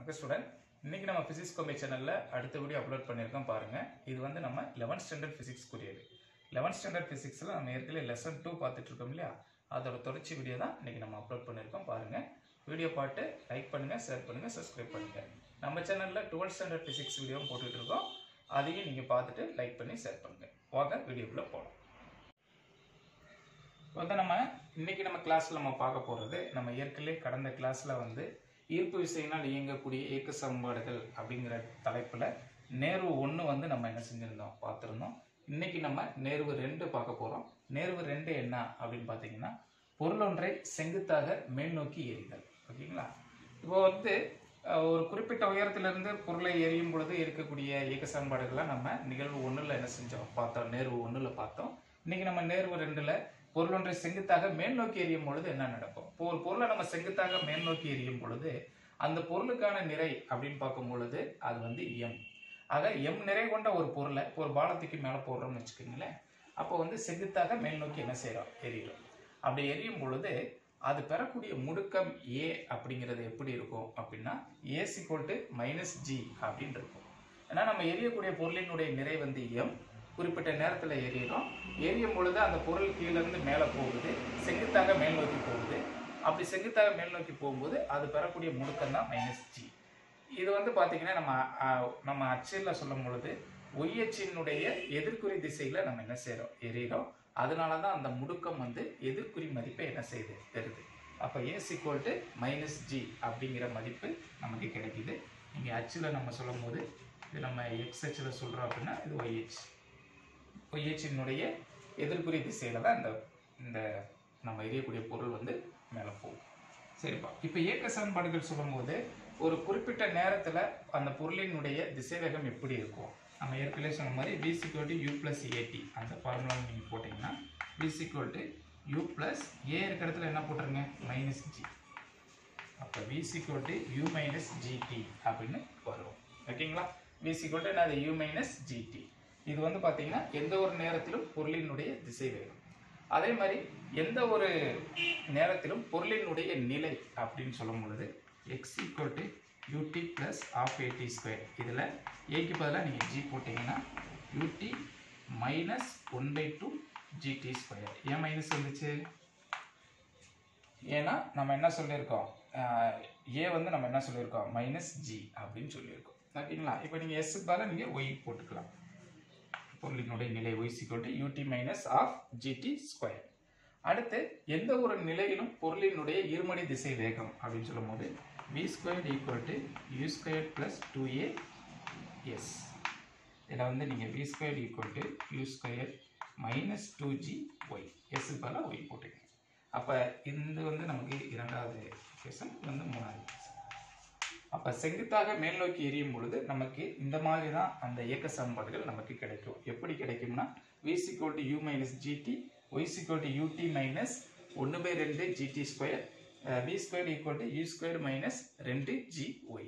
வணக்கம் ஸ்டூடெண்ட் இன்னைக்கு நம்ம பிசிக்ஸ் கோம்பே சேனல்ல அடுத்த வீடியோ அப்லோட் பண்ணியிருக்கோம் பாருங்க இது வந்து நம்ம 11th ஸ்டாண்டர்ட் பிசிக்ஸ் கூடியது 11th ஸ்டாண்டர்ட் பிசிக்ஸ்ல நம்ம ஏற்கனவே லெசன் டூ பார்த்துட்டு இருக்கோம் இல்லையா அதோட தொடர்ச்சி வீடியோ தான் இன்னைக்கு நம்ம அப்லோட் பண்ணியிருக்கோம் பாருங்க வீடியோ பார்த்து லைக் பண்ணுங்க ஷேர் பண்ணுங்க சப்ஸ்கிரைப் பண்ணுங்க நம்ம சேனல்ல 12th ஸ்டாண்டர்ட் பிசிக்ஸ் வீடியோவும் போட்டுட்டு இருக்கோம் அதையும் நீங்க பார்த்துட்டு லைக் பண்ணி ஷேர் பண்ணுங்க வாங்க வீடியோக்குள்ள போகலாம் வந்து நம்ம இன்னைக்கு நம்ம கிளாஸ்ல நம்ம பார்க்க போறது நம்ம ஏற்கனவே கடந்த கிளாஸ்ல வந்து ஈர்ப்பு விசையினால் இயங்கக்கூடிய இயக்க சமன்பாடுகள் அப்படிங்கிற தலைப்புல நேர்வு ஒன்று வந்து நம்ம என்ன செஞ்சிருந்தோம் பார்த்துருந்தோம் இன்னைக்கு நம்ம நேர்வு ரெண்டு பார்க்க போறோம் நேர்வு ரெண்டு என்ன அப்படின்னு பார்த்தீங்கன்னா பொருளொன்றை செங்குத்தாக மேல் நோக்கி எறிதல் ஓகேங்களா இப்போ வந்து அஹ், ஒரு குறிப்பிட்ட உயரத்திலிருந்து பொருளை எரியும் பொழுது இருக்கக்கூடிய இயக்க சமன்பாடுகளை நம்ம நிகழ்வு ஒண்ணுல என்ன செஞ்சோம் பார்த்தோம் நேர்வு ஒண்ணுல பார்த்தோம் இன்னைக்கு நம்ம நேர்வு ரெண்டுல பொருளொன்றை செங்குத்தாக மேல் நோக்கி எறியும் பொழுது என்ன நடக்கும் இப்போ ஒரு பொருளை நம்ம செங்குத்தாக மேல் நோக்கி எறியும் பொழுது அந்த பொருளுக்கான நிறை அப்படின்னு பார்க்கும் பொழுது அது வந்து எம் ஆக எம் நிறை கொண்ட ஒரு பொருளை இப்போ ஒரு பாலத்துக்கு மேலே போடுறோம்னு வச்சுக்கோங்களேன் அப்போ வந்து செங்குத்தாக மேல் நோக்கி என்ன செய்கிறோம் எரியிறோம் அப்படி எரியும் பொழுது அது பெறக்கூடிய முடுக்கம் ஏ அப்படிங்கிறது எப்படி இருக்கும் அப்படின்னா A equal to minus G அப்படின்னு இருக்கும் ஏன்னா நம்ம எரியக்கூடிய பொருளினுடைய நிறை வந்து எம் குறிப்பிட்ட நேரத்தில் எரியிறோம் எரியும் பொழுது அந்த பொருள் கீழே இருந்து மேலே போகுது செங்குத்தாக மேல் நோக்கி போகுது அப்படி செங்குத்தாக மேல் நோக்கி போகும்போது அது பெறக்கூடிய முடுக்கம் தான் மைனஸ் ஜி இது வந்து பார்த்தீங்கன்னா நம்ம அஹ், நம்ம அச்சில் சொல்லும் பொழுது ஒய் அச்சினுடைய எதிர்குறி திசையில நம்ம என்ன செய்றோம் எரியிறோம் அதனால தான் அந்த முடுக்கம் வந்து எதிர்குறி மதிப்பை என்ன செய்யுது பெறுது அப்போ s equal to minus g அப்படிங்கிற மதிப்பு நமக்கு கிடைக்குது இங்கே அச்சில் நம்ம சொல்லும் போது இது நம்ம எக்ஸ் அச்சில் சொல்கிறோம் அப்படின்னா இது ஒய் அச்சு ஒய்யச்சினுடைய எதிர்குறி திசையில தான் இந்த இந்த நம்ம எரியக்கூடிய பொருள் வந்து மேலே போகும் சரிப்பா இப்போ இயக்க சமன்பாடுகள் சொல்லும்போது ஒரு குறிப்பிட்ட நேரத்தில் அந்த பொருளினுடைய திசைவேகம் எப்படி இருக்கும் நம்ம ஏற்கனவே சொன்ன மாதிரி v equal to u plus a t அந்த ஃபார்முலா நீங்கள் போட்டிங்கன்னா v equal to u plus a இருக்கிற இடத்துல என்ன போட்டுருங்க மைனஸ் ஜி அப்போ v equal to u minus g t அப்படின்னு வரும் ஓகேங்களா v equal to என்னது யூ மைனஸ் ஜிடி இது வந்து பார்த்தீங்கன்னா எந்த ஒரு நேரத்திலும் பொருளினுடைய திசை வேகம் அதே மாதிரி எந்த ஒரு நேரத்திலும் பொருளினுடைய நிலை அப்படின்னு சொல்லும் பொழுது x equal to u t plus half a t square இதில் ஏக்கு பதிலாக நீங்கள் ஜி போட்டிங்கன்னா u t minus one by two g t square ஏன் மைனஸ் வந்துச்சு ஏன்னா நம்ம என்ன சொல்லியிருக்கோம் ஏ வந்து நம்ம என்ன சொல்லியிருக்கோம் மைனஸ் ஜி அப்படின்னு சொல்லியிருக்கோம் ஓகேங்களா இப்போ நீங்கள் எஸ்க்கு பதிலாக நீங்கள் ஒய் போட்டுக்கலாம் பொருளினுடைய நிலை y equal to ut minus half gt square அடுத்து எந்த ஒரு நிலையிலும் பொருளினுடைய இருமடி திசை வேகம் அப்படின்னு சொல்லும்போது v square equal to u square plus two a s இதில் வந்து நீங்கள் v square equal to u square minus two g y எஸ்க்கு பதிலாக ஒய் போட்டுக்கங்க அப்போ இது வந்து நமக்கு இரண்டாவது கேசன் இது வந்து மூணாவது கேசன் அப்போ செங்குத்தாக மேல் நோக்கி எரியும் பொழுது நமக்கு இந்த மாதிரி தான் அந்த இயக்க சமன்பாடுகள் நமக்கு கிடைக்கும் எப்படி கிடைக்கும்னா v equal to u minus g t y equal to ut minus ஒன்று பை ரெண்டு g t square v square equal to u square minus ரெண்டு ஜி ஒய்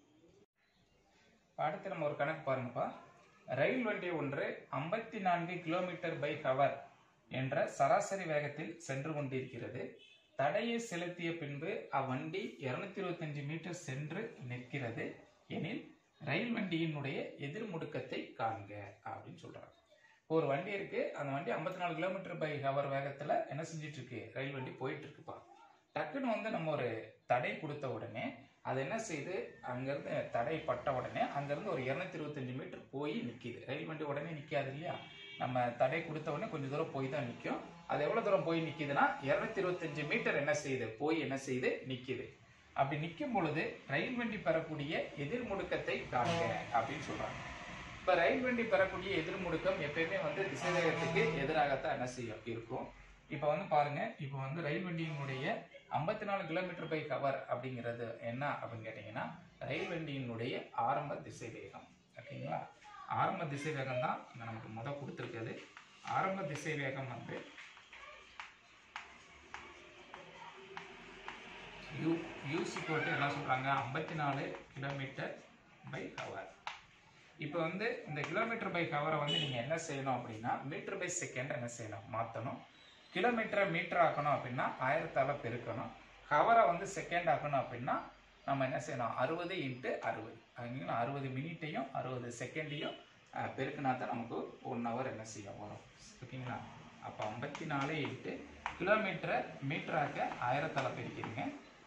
அடுத்து நம்ம ஒரு கணக்கு பாருங்கப்பா ரயில் வண்டி ஒன்று ஐம்பத்தி நான்கு கிலோமீட்டர் பை ஹவர் என்ற சராசரி வேகத்தில் சென்று கொண்டிருக்கிறது தடையை செலுத்திய பின்பு அவ்வண்டி இருநூத்தி இருபத்தஞ்சு மீட்டர் சென்று நிற்கிறது எனில் ரயில் வண்டியினுடைய எதிர் முடுக்கத்தை காண்க அப்படின்னு சொல்றாங்க ஒரு வண்டி இருக்கு அந்த வண்டி ஐம்பத்தி நாலு கிலோமீட்டர் பை ஹவர் வேகத்துல என்ன செஞ்சிட்டு இருக்கு ரயில் வண்டி போயிட்டு இருக்குப்பா டக்குன்னு வந்து நம்ம ஒரு தடை கொடுத்த உடனே அது என்ன செய்யுது அங்கிருந்து தடை பட்ட உடனே அங்கிருந்து ஒரு இருநூத்தி இருபத்தஞ்சு மீட்டர் போய் நிக்குது ரயில் வண்டி உடனே நிக்காது இல்லையா நம்ம தடை கொடுத்த உடனே கொஞ்சம் தூரம் போய் தான் நிற்கும் அது எவ்வளவு தூரம் போய் நிக்குதுன்னா இருநூத்தி இருபத்தஞ்சு மீட்டர் என்ன செய்யுது போய் என்ன செய்யுது நிக்குது அப்படி நிற்கும் பொழுது ரயில் வண்டி பெறக்கூடிய எதிர் முடுக்கத்தை காண்க அப்படின்னு சொல்றாங்க இப்ப ரயில் வண்டி பெறக்கூடிய எதிர் முடுக்கம் எப்பயுமே வந்து திசைவேகத்துக்கு எதிராகத்தான் என்ன செய்யும் இருக்கும் இப்ப வந்து பாருங்க இப்ப வந்து ரயில் வண்டியினுடைய ஐம்பத்தி நாலு கிலோமீட்டர் பை ஹவர் அப்படிங்கிறது என்ன அப்படின்னு கேட்டீங்கன்னா ரயில் வண்டியினுடைய ஆரம்ப திசை வேகம் ஓகேங்களா ஆரம்ப திசை வேகம் தான் இங்க நமக்கு முத கொடுத்துருக்குது ஆரம்ப திசை வேகம் வந்து யூ யூஸ் ஈக்குவல் என்ன சொல்கிறாங்க ஐம்பத்தி நாலு கிலோமீட்டர் பை ஹவர் இப்போ வந்து இந்த கிலோமீட்டர் பை ஹவரை வந்து நீங்கள் என்ன செய்யணும் அப்படின்னா மீட்டர் பை செகண்ட் என்ன செய்யணும் மாற்றணும் கிலோமீட்டரை மீட்டர் ஆக்கணும் அப்படின்னா ஆயிரத்தால பெருக்கணும் ஹவரை வந்து செகண்ட் ஆக்கணும் அப்படின்னா நம்ம என்ன செய்யணும் அறுபது இன்ட்டு அறுபது அதுங்களா அறுபது மினிட்டையும் அறுபது செகண்டையும் பெருக்கினா தான் நமக்கு ஒன் ஹவர் என்ன செய்யும் வரும் ஓகேங்களா அப்போ ஐம்பத்தி நாலு இன்ட்டு கிலோமீட்டரை மீட்டராக்க ஆயிரத்தால் பிரிக்கிறீங்க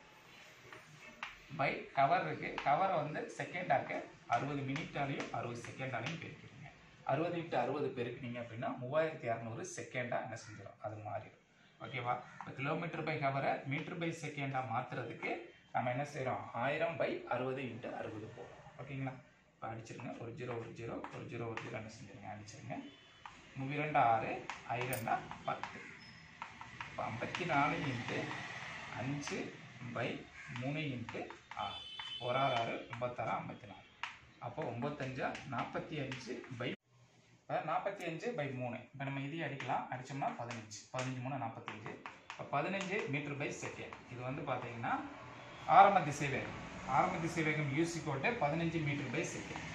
பை கவர் இருக்கு கவரை வந்து செகண்டாக்க அறுபது மினிட்டாலையும் அறுபது செகண்டாலையும் பெருக்கிறீங்க அறுபது இன்ட்டு அறுபது பெருக்குனீங்க அப்படின்னா மூவாயிரத்தி இரநூறு செகண்டாக என்ன செஞ்சிடும் அது மாறிடும் ஓகேவா இப்போ கிலோமீட்டர் பை ஹவரை மீட்டர் பை செகண்டாக மாற்றுறதுக்கு நம்ம என்ன செய்கிறோம் ஆயிரம் பை அறுபது இன்ட்டு அறுபது போகும் ஓகேங்களா இப்போ அடிச்சிருங்க ஒரு ஜீரோ ஒரு ஜீரோ ஒரு ஜீரோ ஒரு ஜீரோ என்ன செஞ்சிருங்க அடிச்சிருங்க மூவி ரெண்டு ஆறு ஐரெண்டா பத்து இப்போ ஐம்பத்தி நாலு இன்ட்டு அஞ்சு பை மூணு இன்ட்டு ஆறு ஒரு ஆறு ஆறு ஒம்பத்தாறு ஐம்பத்தி நாலு அப்போ ஒம்பத்தஞ்சா நாற்பத்தி அஞ்சு பை நாற்பத்தி அஞ்சு பை மூணு இப்போ நம்ம இதையும் அடிக்கலாம் அடித்தோம்னா பதினஞ்சு பதினஞ்சு மூணு நாற்பத்தஞ்சு இப்போ பதினஞ்சு மீட்டர் பை செகண்ட் இது வந்து பார்த்தீங்கன்னா ஆரம்ப திசை வேகம் ஆரம்ப திசை வேகம் யூசி கோட்டை பதினஞ்சு மீட்டர் பை செகண்ட்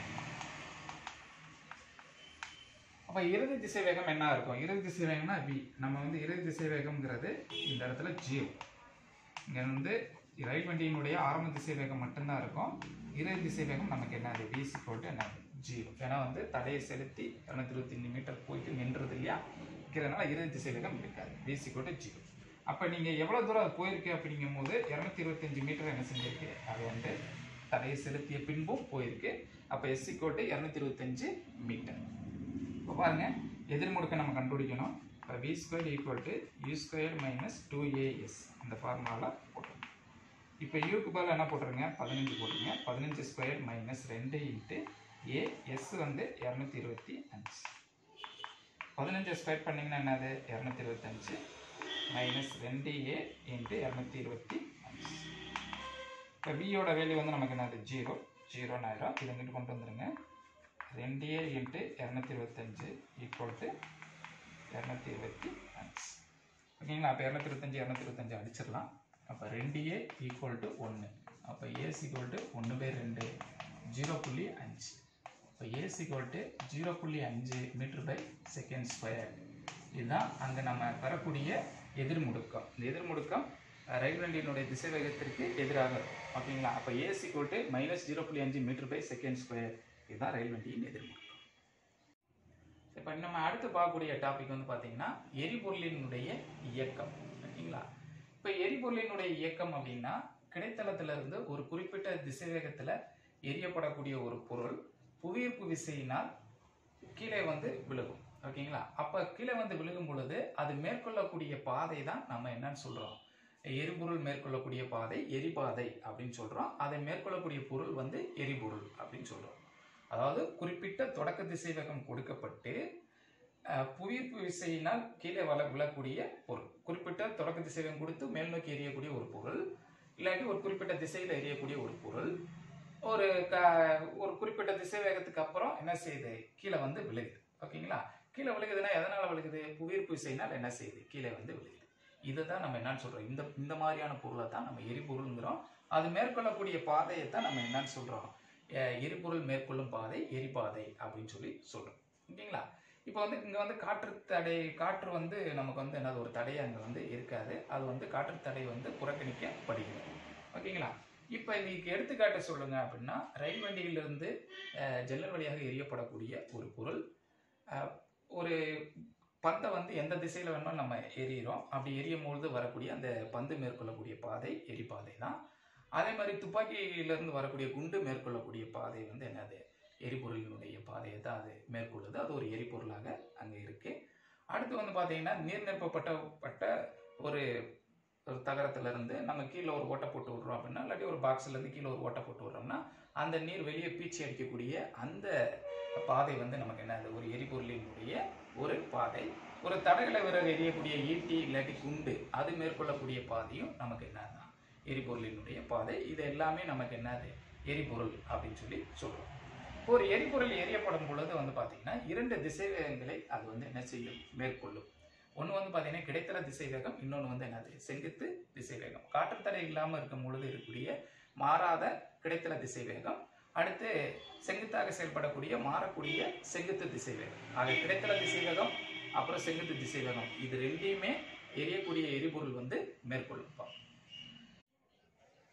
அப்போ இறுதி திசை வேகம் என்ன இருக்கும் இறுதி திசை வேகம்னா வி நம்ம வந்து இறுதி திசை வேகம்ங்கிறது இந்த இடத்துல ஜீரோ இங்கே வந்து ரயில் வண்டியினுடைய ஆரம்ப திசை வேகம் மட்டும்தான் இருக்கும் இறுதி திசை வேகம் நமக்கு என்னது விசி கோட்டு என்னது ஜீரோ ஏன்னா வந்து தடையை செலுத்தி இரநூத்தி இருபத்தஞ்சு மீட்டர் போயிட்டு நின்றது இல்லையா இருக்கிறதுனால இறுதி திசை வேகம் இருக்காது விசி கோட்டு ஜீரோ அப்போ நீங்கள் எவ்வளோ தூரம் அது போயிருக்கு அப்படிங்கும் போது இரநூத்தி இருபத்தஞ்சு மீட்டர் என்ன செஞ்சிருக்கு அது வந்து தடையை செலுத்திய பின்பும் போயிருக்கு அப்போ எஸ்சி கோட்டு இரநூத்தி இருபத்தஞ்சு மீட்டர் இப்போ பாருங்க எதிர்முடுக்க நம்ம கண்டுபிடிக்கணும் இப்போ v square equal to u square minus two a s அந்த ஃபார்முலாவில் போட்டுருங்க இப்போ யூக்கு பதில் என்ன போட்டுருங்க பதினஞ்சு போட்டுருங்க பதினஞ்சு ஸ்கொயர் மைனஸ் ரெண்டு இன்ட்டு ஏ எஸ் வந்து இரநூத்தி இருபத்தி அஞ்சு பதினஞ்சு ஸ்கொயர் பண்ணிங்கன்னா என்னது இரநூத்தி இருபத்தஞ்சு மைனஸ் ரெண்டு ஏ இன்ட்டு இரநூத்தி இருபத்தி அஞ்சு இப்போ வியோட வேல்யூ வந்து நமக்கு என்னது ஜீரோ ஜீரோன்னு ஆயிரும் இதை இங்கிட்டு கொண்டு வந்துருங்க ரெண்டு ஏ இன்ட்டு இரநூத்தி இருபத்தஞ்சு ஈக்குவல் டு இரநூத்தி இருபத்தி அஞ்சு ஓகேங்களா அப்போ இரநூத்தி இருபத்தஞ்சு இரநூத்தி இருபத்தஞ்சு அடிச்சிடலாம் அப்போ ரெண்டு ஏ ஈக்குவல் டு ஒன்று அப்போ ஏஸ் ஈக்குவல் டு ஒன்று பை ரெண்டு ஜீரோ புள்ளி அஞ்சு இப்போ ஏஸ் ஈக்குவல் டு ஜீரோ புள்ளி அஞ்சு மீட்டர் பை செகண்ட் ஸ்கொயர் இதுதான் அங்கே நம்ம பெறக்கூடிய எதிர்முடுக்கம் இந்த எதிர்முடுக்கம் அஹ், ரயில் வண்டியினுடைய திசை வேகத்திற்கு எதிராக இருக்கும் ஓகேங்களா அப்போ s equal to minus zero புள்ளி அஞ்சு மீட்டர் பை செகண்ட் ஸ்கொயர் இதுதான் ரயில் வண்டியின் எதிர்முடுக்கம் இப்போ நம்ம அடுத்து பார்க்கக்கூடிய டாபிக் வந்து பார்த்தீங்கன்னா எரிபொருளினுடைய இயக்கம் ஓகேங்களா இப்போ எரிபொருளினுடைய இயக்கம் அப்படின்னா கிடைத்தளத்துல இருந்து ஒரு குறிப்பிட்ட திசைவேகத்தில் எரியப்படக்கூடிய ஒரு பொருள் புவியீர்ப்பு விசையினால் கீழே வந்து விழுகும் ஓகேங்களா அப்போ கீழே வந்து விழுகும் பொழுது அது மேற்கொள்ளக்கூடிய பாதை தான் நம்ம என்னன்னு சொல்கிறோம் எரிபொருள் மேற்கொள்ளக்கூடிய பாதை எரிபாதை அப்படின்னு சொல்கிறோம் அதை மேற்கொள்ளக்கூடிய பொருள் வந்து எரிபொருள் அப்படின்னு சொல்கிறோம் அதாவது குறிப்பிட்ட தொடக்க திசைவேகம் கொடுக்கப்பட்டு அஹ், புவியீர்ப்பு விசையினால் கீழே வள விழக்கூடிய பொருள் குறிப்பிட்ட தொடக்க திசைவேகம் கொடுத்து மேல் நோக்கி எரியக்கூடிய ஒரு பொருள் இல்லாட்டி ஒரு குறிப்பிட்ட திசையில் எரியக்கூடிய ஒரு பொருள் ஒரு க ஒரு குறிப்பிட்ட திசை வேகத்துக்கு அப்புறம் என்ன செய்யுது கீழே வந்து விழுகுது ஓகேங்களா கீழே விழுகுதுன்னா எதனால விழுகுது புவியீர்ப்பு விசையினால் என்ன செய்யுது கீழே வந்து விழுகுது இதை தான் நம்ம என்னன்னு சொல்றோம் இந்த இந்த மாதிரியான பொருளை தான் நம்ம எரிபொருள்ங்கிறோம் அது மேற்கொள்ளக்கூடிய பாதையை தான் நம்ம என்னன்னு சொல்றோம் அஹ் எரிபொருள் மேற்கொள்ளும் பாதை எரிபாதை அப்படின்னு சொல்லி சொல்றோம் ஓகேங்களா இப்போ வந்து இங்கே வந்து காற்று தடை காற்று வந்து நமக்கு வந்து என்னது ஒரு தடையை அங்கே வந்து இருக்காது அது வந்து காற்று தடை வந்து புறக்கணிக்கப்படுகிறது ஓகேங்களா இப்போ இதுக்கு எடுத்துக்காட்டு சொல்லுங்க அப்படின்னா ரயில் வண்டியிலிருந்து அஹ், ஜன்னல் வழியாக எரியப்படக்கூடிய ஒரு பொருள் அஹ், ஒரு பந்தை வந்து எந்த திசையில் வேணாலும் நம்ம எரியிறோம் அப்படி எரியும் பொழுது வரக்கூடிய அந்த பந்து மேற்கொள்ளக்கூடிய பாதை எரிபாதை தான் அதே மாதிரி துப்பாக்கியிலிருந்து வரக்கூடிய குண்டு மேற்கொள்ளக்கூடிய பாதை வந்து என்னது எரிபொருளினுடைய பாதையை தான் அது மேற்கொள்ளுது அது ஒரு எரிபொருளாக அங்கே இருக்கு அடுத்து வந்து பார்த்தீங்கன்னா நீர் நிரப்பப்பட்ட ஒரு ஒரு தகரத்துல இருந்து நம்ம கீழே ஒரு ஓட்டை போட்டு விடுறோம் அப்படின்னா இல்லாட்டி ஒரு பாக்ஸ்ல இருந்து கீழே ஒரு ஓட்டை போட்டு விடுறோம்னா அந்த நீர் வெளியே பீச்சி அடிக்கக்கூடிய அந்த பாதை வந்து நமக்கு என்னது ஒரு எரிபொருளினுடைய ஒரு பாதை ஒரு தடகள வீரர் எரியக்கூடிய ஈட்டி இல்லாட்டி குண்டு அது மேற்கொள்ளக்கூடிய பாதையும் நமக்கு என்னன்னா எரிபொருளினுடைய பாதை இது எல்லாமே நமக்கு என்னது எரிபொருள் அப்படின்னு சொல்லி சொல்றோம் ஒரு எரிபொருள் எரியப்படும் பொழுது வந்து பார்த்தீங்கன்னா இரண்டு திசைவேகங்களை அது வந்து என்ன செய்யும் மேற்கொள்ளும் ஒன்று வந்து பார்த்தீங்கன்னா கிடைத்தல திசைவேகம் இன்னொன்று வந்து என்னது செங்குத்து திசைவேகம் காற்று தடை இல்லாமல் இருக்கும் பொழுது இருக்கக்கூடிய மாறாத கிடைத்தல திசைவேகம் அடுத்து செங்குத்தாக செயல்படக்கூடிய மாறக்கூடிய செங்குத்து திசைவேகம் ஆக கிடைத்தல திசைவேகம் அப்புறம் செங்குத்து திசைவேகம் இது ரெண்டையுமே எரியக்கூடிய எரிபொருள் வந்து மேற்கொள்ளும் இப்போ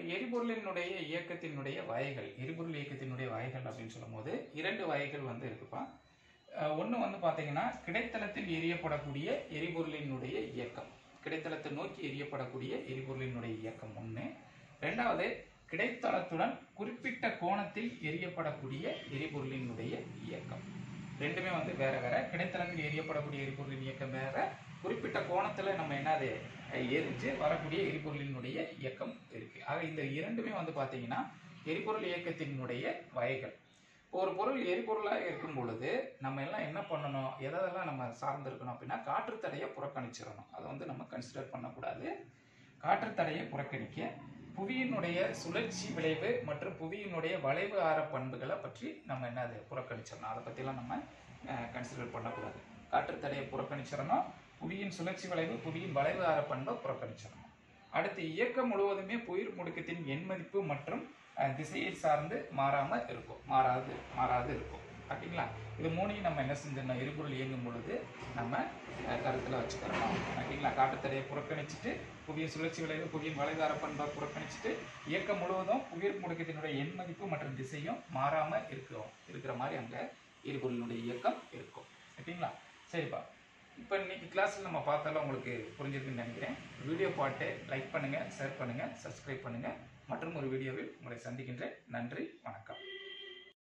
எரிபொருளினுடைய இயக்கத்தினுடைய வகைகள் எரிபொருள் இயக்கத்தினுடைய வகைகள் அப்படின்னு சொல்லும்போது இரண்டு வகைகள் வந்து இருக்குப்பா ஒன்று வந்து பார்த்தீங்கன்னா கிடைத்தளத்தில் எரியப்படக்கூடிய எரிபொருளினுடைய இயக்கம் கிடைத்தளத்தை நோக்கி எரியப்படக்கூடிய எரிபொருளினுடைய இயக்கம் ஒன்று ரெண்டாவது கிடைத்தளத்துடன் குறிப்பிட்ட கோணத்தில் எரியப்படக்கூடிய எரிபொருளினுடைய இயக்கம் ரெண்டுமே வந்து வேற வேற கிடைத்தளத்தில் எரியப்படக்கூடிய எரிபொருளின் இயக்கம் வேற குறிப்பிட்ட கோணத்துல நம்ம என்னது எரிஞ்சு வரக்கூடிய எரிபொருளினுடைய இயக்கம் இருக்கு ஆக இந்த இரண்டுமே வந்து பாத்தீங்கன்னா எரிபொருள் இயக்கத்தினுடைய வகைகள் இப்போ ஒரு பொருள் எரிபொருளாக இருக்கும் பொழுது நம்ம எல்லாம் என்ன பண்ணணும் எதெல்லாம் நம்ம சார்ந்து இருக்கணும் அப்படின்னா காற்றுத்தடையை புறக்கணிச்சிடணும் அதை வந்து நம்ம கன்சிடர் பண்ணக்கூடாது காற்றுத்தடையை புறக்கணிக்க புவியினுடைய சுழற்சி விளைவு மற்றும் புவியினுடைய வளைவு ஆர பண்புகளை பற்றி நம்ம என்னது புறக்கணிச்சிடணும் அதை பற்றிலாம் நம்ம கன்சிடர் பண்ணக்கூடாது காற்றுத்தடையை புறக்கணிச்சிடணும் புவியின் சுழற்சி விளைவு புவியின் வளைவு ஆர பண்பை புறக்கணிச்சிடணும் அடுத்து இயக்கம் முழுவதுமே புயிர் முடுக்கத்தின் எண் மதிப்பு மற்றும் அஹ், திசையை சார்ந்து மாறாம இருக்கும் மாறாது மாறாது இருக்கும் ஓகேங்களா இது மூணையும் நம்ம என்ன செஞ்சிடணும் எரிபொருள் இயங்கும் பொழுது நம்ம அஹ், கருத்துல வச்சுக்கிறோம் ஓகேங்களா காட்டுத்தடையை புறக்கணிச்சுட்டு புவியின் சுழற்சி விளைவு புவியின் வளைதார பண்பை புறக்கணிச்சுட்டு இயக்கம் முழுவதும் புவியீர் முடுக்கத்தினுடைய எண் மதிப்பு மற்றும் திசையும் மாறாம இருக்கும் இருக்கிற மாதிரி அங்க எரிபொருளினுடைய இயக்கம் இருக்கும் ஓகேங்களா சரிப்பா இப்போ இன்னைக்கு கிளாஸில் நம்ம பார்த்தாலும் உங்களுக்கு புரிஞ்சிருக்குன்னு நினைக்கிறேன் வீடியோ பாட்டை லைக் பண்ணுங்க ஷேர் பண்ணுங்க சப்ஸ்கிரைப் பண்ணுங்க மற்றும் ஒரு வீடியோவில் உங்களை சந்திக்கின்றேன் நன்றி வணக்கம்